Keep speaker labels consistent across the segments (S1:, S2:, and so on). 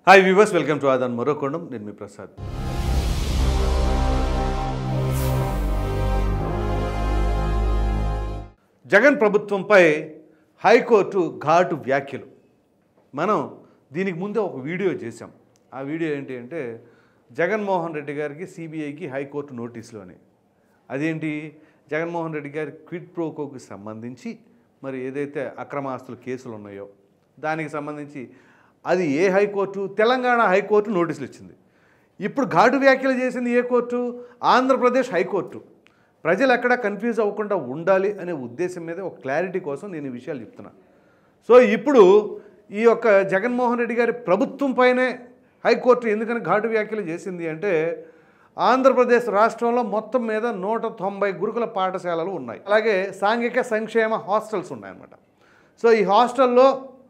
S1: hi viewers welcome to ఆదాన్ మరోకొండం నేను మీ ప్రసాద్ జగన్ ప్రభుత్వంపై హైకోర్టు ఘాటు వ్యాఖ్యలు మనం దీనికి ముందే ఒక వీడియో చేశాం ఆ వీడియో ఏంటి అంటే జగన్మోహన్ రెడ్డి గారికి సిబిఐకి హైకోర్టు నోటీసులు అని అదేంటి జగన్మోహన్ రెడ్డి గారి క్విడ్ ప్రోకోకి సంబంధించి మరి ఏదైతే అక్రమాస్తుల కేసులు ఉన్నాయో దానికి సంబంధించి అది ఏ హైకోర్టు తెలంగాణ హైకోర్టు నోటీసులు ఇచ్చింది ఇప్పుడు ఘాటు వ్యాఖ్యలు చేసింది ఏ కోర్టు ఆంధ్రప్రదేశ్ హైకోర్టు ప్రజలు ఎక్కడ కన్ఫ్యూజ్ అవ్వకుండా ఉండాలి అనే ఉద్దేశం మీద ఒక క్లారిటీ కోసం నేను ఈ విషయాలు చెప్తున్నా సో ఇప్పుడు ఈ యొక్క జగన్మోహన్ రెడ్డి గారి ప్రభుత్వం పైనే హైకోర్టు ఎందుకని ఘాటు వ్యాఖ్యలు చేసింది అంటే ఆంధ్రప్రదేశ్ రాష్ట్రంలో మొత్తం మీద నూట తొంభై గురుకుల పాఠశాలలు ఉన్నాయి అలాగే సాంఘిక సంక్షేమ హాస్టల్స్ ఉన్నాయన్నమాట సో ఈ హాస్టల్లో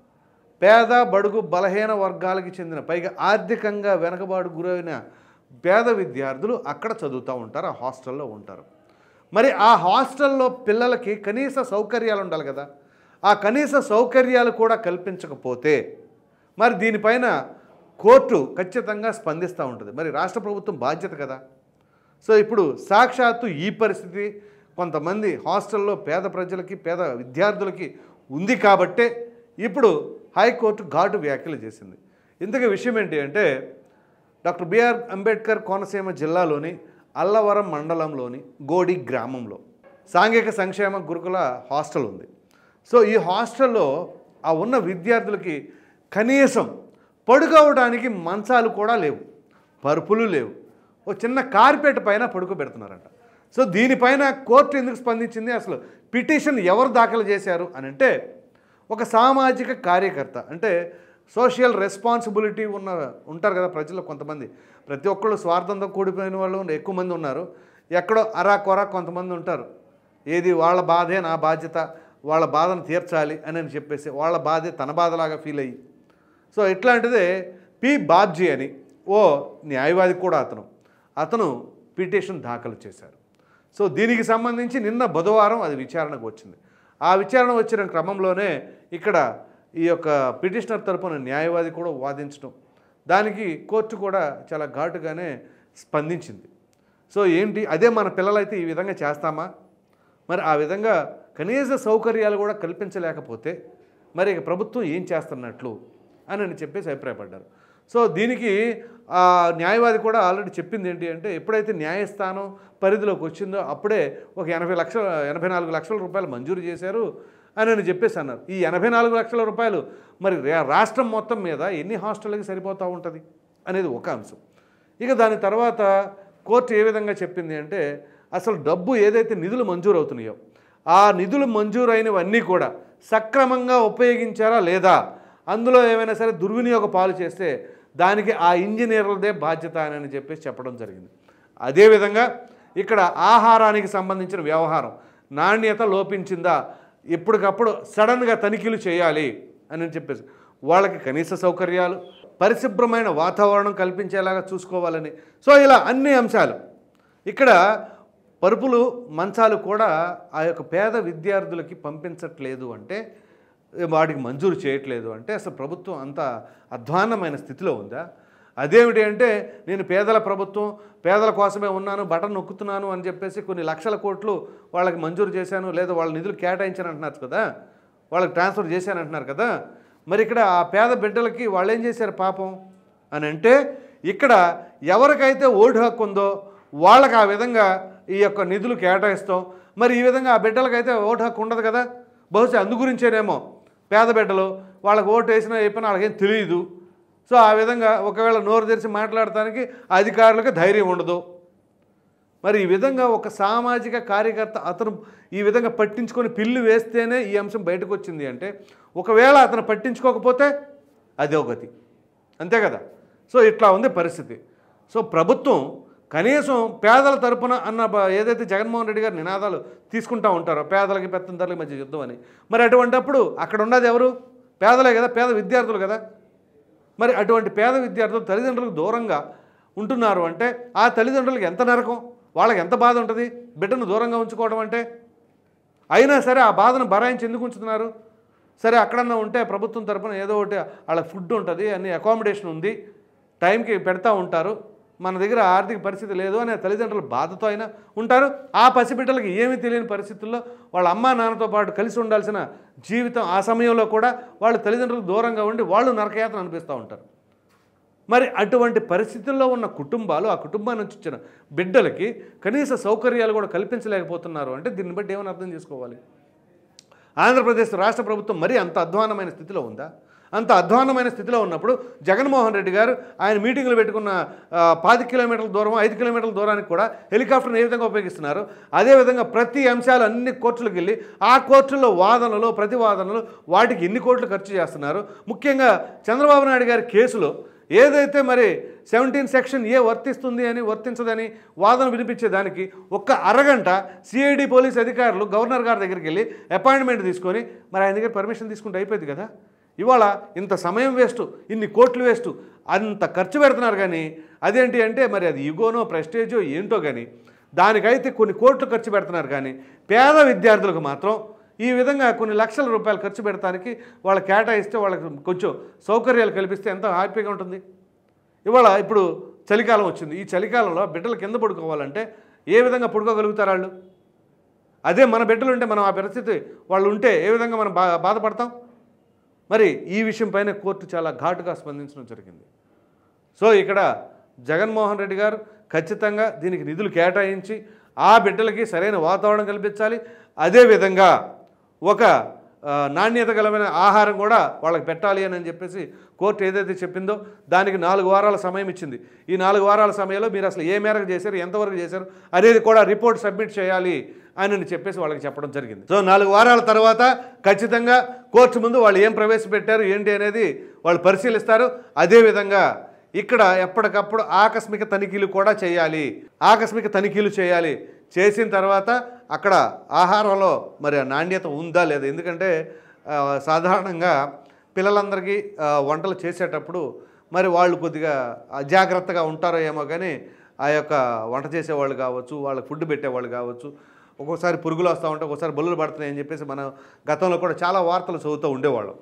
S1: పేద బడుగు బలహీన వర్గాలకి చెందిన పైగా ఆర్థికంగా వెనకబాటు గురైన పేద విద్యార్థులు అక్కడ చదువుతూ ఉంటారు ఆ హాస్టల్లో ఉంటారు మరి ఆ హాస్టల్లో పిల్లలకి కనీస సౌకర్యాలు ఉండాలి కదా ఆ కనీస సౌకర్యాలు కూడా కల్పించకపోతే మరి దీనిపైన కోర్టు ఖచ్చితంగా స్పందిస్తూ ఉంటుంది మరి రాష్ట్ర ప్రభుత్వం బాధ్యత కదా సో ఇప్పుడు సాక్షాత్తు ఈ పరిస్థితి కొంతమంది హాస్టల్లో పేద ప్రజలకి పేద విద్యార్థులకి ఉంది కాబట్టే ఇప్పుడు హైకోర్టు ఘాటు వ్యాఖ్యలు చేసింది ఇంతకీ విషయం ఏంటి అంటే డాక్టర్ బిఆర్ అంబేద్కర్ కోనసీమ జిల్లాలోని అల్లవరం మండలంలోని గోడి గ్రామంలో సాంఘిక సంక్షేమ గురుకుల హాస్టల్ ఉంది సో ఈ హాస్టల్లో ఆ ఉన్న విద్యార్థులకి కనీసం పడుకోవడానికి మంచాలు కూడా లేవు పరుపులు లేవు ఓ చిన్న కార్పెట్ పైన పడుకోబెడుతున్నారంట సో దీనిపైన కోర్టు ఎందుకు స్పందించింది అసలు పిటిషన్ ఎవరు దాఖలు చేశారు అని అంటే ఒక సామాజిక కార్యకర్త అంటే సోషల్ రెస్పాన్సిబిలిటీ ఉన్న ఉంటారు కదా ప్రజలు కొంతమంది ప్రతి ఒక్కళ్ళు స్వార్థంతో కూడిపోయిన వాళ్ళు ఎక్కువ మంది ఉన్నారు ఎక్కడో అరా కొర కొంతమంది ఉంటారు ఏది వాళ్ళ బాధే నా బాధ్యత వాళ్ళ బాధను తీర్చాలి అని అని చెప్పేసి వాళ్ళ బాధే తన బాధలాగా ఫీల్ అయ్యి సో ఇట్లాంటిదే పి బాబ్జీ అని ఓ న్యాయవాది కూడా అతను అతను పిటిషన్ దాఖలు చేశారు సో దీనికి సంబంధించి నిన్న బుధవారం అది విచారణకు వచ్చింది ఆ విచారణ వచ్చిన క్రమంలోనే ఇక్కడ ఈ యొక్క పిటిషనర్ తరపున న్యాయవాది కూడా వాదించడం దానికి కోర్టు కూడా చాలా ఘాటుగానే స్పందించింది సో ఏంటి అదే మన పిల్లలైతే ఈ విధంగా చేస్తామా మరి ఆ విధంగా కనీస సౌకర్యాలు కూడా కల్పించలేకపోతే మరి ఇక ప్రభుత్వం ఏం చేస్తున్నట్లు అని అని చెప్పేసి అభిప్రాయపడ్డారు సో దీనికి ఆ న్యాయవాది కూడా ఆల్రెడీ చెప్పింది ఏంటి అంటే ఎప్పుడైతే న్యాయస్థానం పరిధిలోకి వచ్చిందో అప్పుడే ఒక ఎనభై లక్షల ఎనభై నాలుగు లక్షల రూపాయలు మంజూరు చేశారు అని అని చెప్పేసి అన్నారు ఈ ఎనభై నాలుగు లక్షల రూపాయలు మరి రా- రాష్ట్రం మొత్తం మీద ఎన్ని హాస్టళ్ళకి సరిపోతూ ఉంటుంది అనేది ఒక అంశం ఇక దాని తర్వాత కోర్టు ఏ విధంగా చెప్పింది అంటే అసలు డబ్బు ఏదైతే నిధులు మంజూరు అవుతున్నాయో ఆ నిధులు మంజూరైనవన్నీ కూడా సక్రమంగా ఉపయోగించారా లేదా అందులో ఏమైనా సరే దుర్వినియోగ పాలు చేస్తే దానికి ఆ ఇంజనీర్లదే బాధ్యత అని చెప్పేసి చెప్పడం జరిగింది అదేవిధంగా ఇక్కడ ఆహారానికి సంబంధించిన వ్యవహారం నాణ్యత లోపించిందా ఎప్పటికప్పుడు సడన్గా తనిఖీలు చేయాలి అని చెప్పేసి వాళ్ళకి కనీస సౌకర్యాలు పరిశుభ్రమైన వాతావరణం కల్పించేలాగా చూసుకోవాలని సో ఇలా అన్ని అంశాలు ఇక్కడ పరుపులు మంచాలు కూడా ఆ యొక్క పేద విద్యార్థులకి పంపించట్లేదు అంటే వాటికి మంజూరు చేయట్లేదు అంటే అసలు ప్రభుత్వం అంత అధ్వాన్నమైన స్థితిలో ఉందా అదేమిటి అంటే నేను పేదల ప్రభుత్వం పేదల కోసమే ఉన్నాను బటన్ నొక్కుతున్నాను అని చెప్పేసి కొన్ని లక్షల కోట్లు వాళ్ళకి మంజూరు చేశాను లేదా వాళ్ళ నిధులు కేటాయించాను అంటున్నారు కదా వాళ్ళకి ట్రాన్స్ఫర్ చేశాను అంటున్నారు కదా మరి ఇక్కడ ఆ పేద బిడ్డలకి వాళ్ళు ఏం చేశారు పాపం అని అంటే ఇక్కడ ఎవరికైతే ఓటు హక్కు ఉందో వాళ్ళకి ఆ విధంగా ఈ యొక్క నిధులు కేటాయిస్తాం మరి ఈ విధంగా ఆ బిడ్డలకైతే ఓటు హక్కు ఉండదు కదా బహుశా అందు గురించేనేమో పేద బిడ్డలు వాళ్ళకి ఓటు వేసినా చెప్పినా వాళ్ళకేం తెలియదు సో ఆ విధంగా ఒకవేళ నోరు తెరిచి మాట్లాడటానికి అధికారులకు ధైర్యం ఉండదు మరి ఈ విధంగా ఒక సామాజిక కార్యకర్త అతను ఈ విధంగా పట్టించుకొని పిల్లు వేస్తేనే ఈ అంశం బయటకు వచ్చింది అంటే ఒకవేళ అతను పట్టించుకోకపోతే అదే గతి అంతే కదా సో ఇట్లా ఉంది పరిస్థితి సో ప్రభుత్వం కనీసం పేదల తరపున అన్న బ- ఏదైతే జగన్మోహన్ రెడ్డి గారు నినాదాలు తీసుకుంటా ఉంటారో పేదలకి పెత్తందరులకి మధ్య యుద్ధం అని మరి అటువంటప్పుడు అక్కడ ఉన్నది ఎవరు పేదలే కదా పేద విద్యార్థులు కదా మరి అటువంటి పేద విద్యార్థులు తల్లిదండ్రులకు దూరంగా ఉంటున్నారు అంటే ఆ తల్లిదండ్రులకు ఎంత నరకం వాళ్ళకి ఎంత బాధ ఉంటుంది బిడ్డను దూరంగా ఉంచుకోవడం అంటే అయినా సరే ఆ బాధను బరాయించి ఎందుకు ఉంచుతున్నారు సరే అక్కడన్నా ఉంటే ప్రభుత్వం తరపున ఏదో ఒకటి వాళ్ళకి ఫుడ్ ఉంటుంది అన్ని అకామిడేషన్ ఉంది టైంకి పెడతా ఉంటారు మన దగ్గర ఆర్థిక పరిస్థితి లేదు అనే తల్లిదండ్రుల బాధతో అయినా ఉంటారు ఆ పసిబిడ్డలకి ఏమీ తెలియని పరిస్థితుల్లో వాళ్ళ అమ్మా నాన్నతో పాటు కలిసి ఉండాల్సిన జీవితం ఆ సమయంలో కూడా వాళ్ళ తల్లిదండ్రులకు దూరంగా ఉండి వాళ్ళు నరకయాతన అనిపిస్తూ ఉంటారు మరి అటువంటి పరిస్థితుల్లో ఉన్న కుటుంబాలు ఆ కుటుంబాన్ని నుంచి వచ్చిన బిడ్డలకి కనీస సౌకర్యాలు కూడా కల్పించలేకపోతున్నారు అంటే దీన్ని బట్టి ఏమని అర్థం చేసుకోవాలి ఆంధ్రప్రదేశ్ రాష్ట్ర ప్రభుత్వం మరీ అంత అధ్వానమైన స్థితిలో ఉందా అంత అధ్వానమైన స్థితిలో ఉన్నప్పుడు జగన్మోహన్ రెడ్డి గారు ఆయన మీటింగ్లు పెట్టుకున్న ఆ, పాతి కిలోమీటర్ల దూరం ఐదు కిలోమీటర్ల దూరానికి కూడా హెలికాప్టర్ని ఏ విధంగా ఉపయోగిస్తున్నారు అదేవిధంగా ప్రతి అంశాలు అన్ని కోర్టులకు వెళ్ళి ఆ కోర్టుల్లో వాదనలు ప్రతివాదనలు వాటికి ఎన్ని కోట్లు ఖర్చు చేస్తున్నారు ముఖ్యంగా చంద్రబాబు నాయుడు గారి కేసులో ఏదైతే మరి సెవెంటీన్ సెక్షన్ ఏ వర్తిస్తుంది అని వర్తించదని వాదన వినిపించేదానికి ఒక్క అరగంట సిఐడి పోలీస్ అధికారులు గవర్నర్ గారి దగ్గరికి వెళ్ళి అపాయింట్మెంట్ తీసుకొని మరి ఆయన దగ్గర పర్మిషన్ తీసుకుంటే అయిపోయింది కదా ఇవాళ ఇంత సమయం వేస్ట్ ఇన్ని కోట్లు వేస్ట్ అంత ఖర్చు పెడుతున్నారు కానీ అదేంటి అంటే మరి అది ఇగోనో ప్రెస్టేజో ఏంటో కానీ దానికైతే కొన్ని కోట్లు ఖర్చు పెడుతున్నారు కానీ పేద విద్యార్థులకు మాత్రం ఈ విధంగా కొన్ని లక్షల రూపాయలు ఖర్చు పెడతానికి వాళ్ళు కేటాయిస్తే వాళ్ళకి కొంచెం సౌకర్యాలు కల్పిస్తే ఎంత హ్యాపీగా ఉంటుంది ఇవాళ ఇప్పుడు చలికాలం వచ్చింది ఈ చలికాలంలో బిడ్డలు కింద పడుకోవాలంటే ఏ విధంగా పడుకోగలుగుతారు వాళ్ళు అదే మన బిడ్డలు ఉంటే మనం ఆ పరిస్థితి వాళ్ళు ఉంటే ఏ విధంగా మనం బా బాధపడతాం మరి ఈ విషయం పైన కోర్టు చాలా ఘాటుగా స్పందించడం జరిగింది సో ఇక్కడ జగన్మోహన్ రెడ్డి గారు ఖచ్చితంగా దీనికి నిధులు కేటాయించి ఆ బిడ్డలకి సరైన వాతావరణం కల్పించాలి అదేవిధంగా ఒక ఆ, నాణ్యత గలమైన ఆహారం కూడా వాళ్ళకి పెట్టాలి అని అని చెప్పేసి కోర్టు ఏదైతే చెప్పిందో దానికి నాలుగు వారాల సమయం ఇచ్చింది ఈ నాలుగు వారాల సమయంలో మీరు అసలు ఏ మేరకు చేశారు ఎంతవరకు చేశారు అనేది కూడా రిపోర్ట్ సబ్మిట్ చేయాలి అని చెప్పేసి వాళ్ళకి చెప్పడం జరిగింది సో నాలుగు వారాల తర్వాత ఖచ్చితంగా కోర్టు ముందు వాళ్ళు ఏం ప్రవేశపెట్టారు ఏంటి అనేది వాళ్ళు పరిశీలిస్తారు అదేవిధంగా ఇక్కడ ఎప్పటికప్పుడు ఆకస్మిక తనిఖీలు కూడా చేయాలి ఆకస్మిక తనిఖీలు చేయాలి చేసిన తర్వాత అక్కడ ఆహారంలో మరి ఆ నాణ్యత ఉందా లేదా ఎందుకంటే ఆ, సాధారణంగా పిల్లలందరికీ ఆ, వంటలు చేసేటప్పుడు మరి వాళ్ళు కొద్దిగా అజాగ్రత్తగా ఉంటారో ఏమో కానీ ఆ యొక్క వంట చేసేవాళ్ళు కావచ్చు వాళ్ళకి ఫుడ్ పెట్టేవాళ్ళు కావచ్చు ఒక్కోసారి పురుగులు వస్తూ ఉంటాయి ఒక్కోసారి బల్లులు పడుతున్నాయి అని చెప్పేసి మనం గతంలో కూడా చాలా వార్తలు చదువుతూ ఉండేవాళ్ళం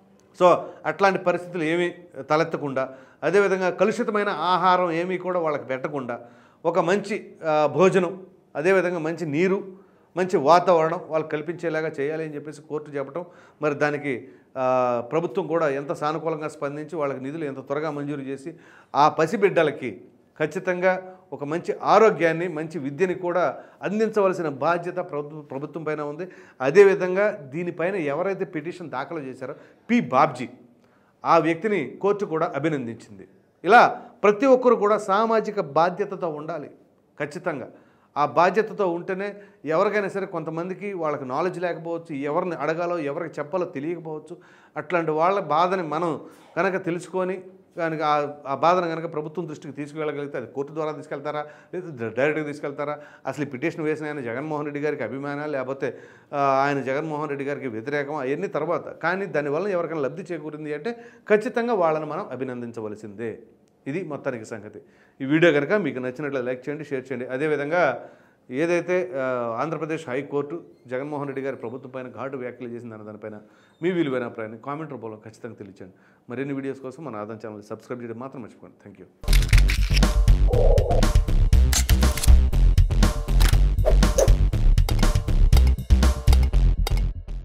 S1: సో అట్లాంటి పరిస్థితులు ఏమీ తలెత్తకుండా అదేవిధంగా కలుషితమైన ఆహారం ఏమీ కూడా వాళ్ళకి పెట్టకుండా ఒక మంచి ఆ, భోజనం అదేవిధంగా మంచి నీరు మంచి వాతావరణం వాళ్ళకి కల్పించేలాగా చేయాలి అని చెప్పేసి కోర్టు చెప్పడం మరి దానికి ఆ, ప్రభుత్వం కూడా ఎంత సానుకూలంగా స్పందించి వాళ్ళకి నిధులు ఎంత త్వరగా మంజూరు చేసి ఆ పసిబిడ్డలకి ఖచ్చితంగా ఒక మంచి ఆరోగ్యాన్ని మంచి విద్యని కూడా అందించవలసిన బాధ్యత ప్రభు ప్రభుత్వం పైన ఉంది అదేవిధంగా దీనిపైన ఎవరైతే పిటిషన్ దాఖలు చేశారో పి బాబ్జీ ఆ వ్యక్తిని కోర్టు కూడా అభినందించింది ఇలా ప్రతి ఒక్కరు కూడా సామాజిక బాధ్యతతో ఉండాలి ఖచ్చితంగా ఆ బాధ్యతతో ఉంటేనే ఎవరికైనా సరే కొంతమందికి వాళ్ళకి నాలెడ్జ్ లేకపోవచ్చు ఎవరిని అడగాలో ఎవరికి చెప్పాలో తెలియకపోవచ్చు అట్లాంటి వాళ్ళ బాధని మనం కనుక తెలుసుకొని కనుక ఆ- ఆ బాధను కనుక ప్రభుత్వం దృష్టికి తీసుకువెళ్ళగలిగితే అది కోర్టు ద్వారా తీసుకెళ్తారా లేదా డైరెక్ట్గా తీసుకెళ్తారా అసలు ఈ పిటిషన్ వేసిన ఆయన జగన్మోహన్ రెడ్డి గారికి అభిమాన లేకపోతే ఆ, ఆయన జగన్మోహన్ రెడ్డి గారికి వ్యతిరేకం అవన్నీ తర్వాత కానీ దానివల్ల ఎవరికైనా లబ్ధి చేకూరింది అంటే ఖచ్చితంగా వాళ్ళని మనం అభినందించవలసిందే ఇది మొత్తానికి సంగతి ఈ వీడియో కనుక మీకు నచ్చినట్లు లైక్ చేయండి షేర్ చేయండి అదేవిధంగా ఏదైతే ఆ, ఆంధ్రప్రదేశ్ హైకోర్టు జగన్మోహన్ రెడ్డి గారి ప్రభుత్వం పైన ఘాటు వ్యాఖ్యలు చేసిందన్న దానిపైన మీ విలువైన అభిప్రాయాన్ని కామెంట్ రూపంలో ఖచ్చితంగా తెలియచేయండి మరిన్ని వీడియోస్ కోసం మన ఆదాయం ఛానల్ సబ్స్క్రైబ్ చేయడం మాత్రం మర్చిపోండి థ్యాంక్ యూ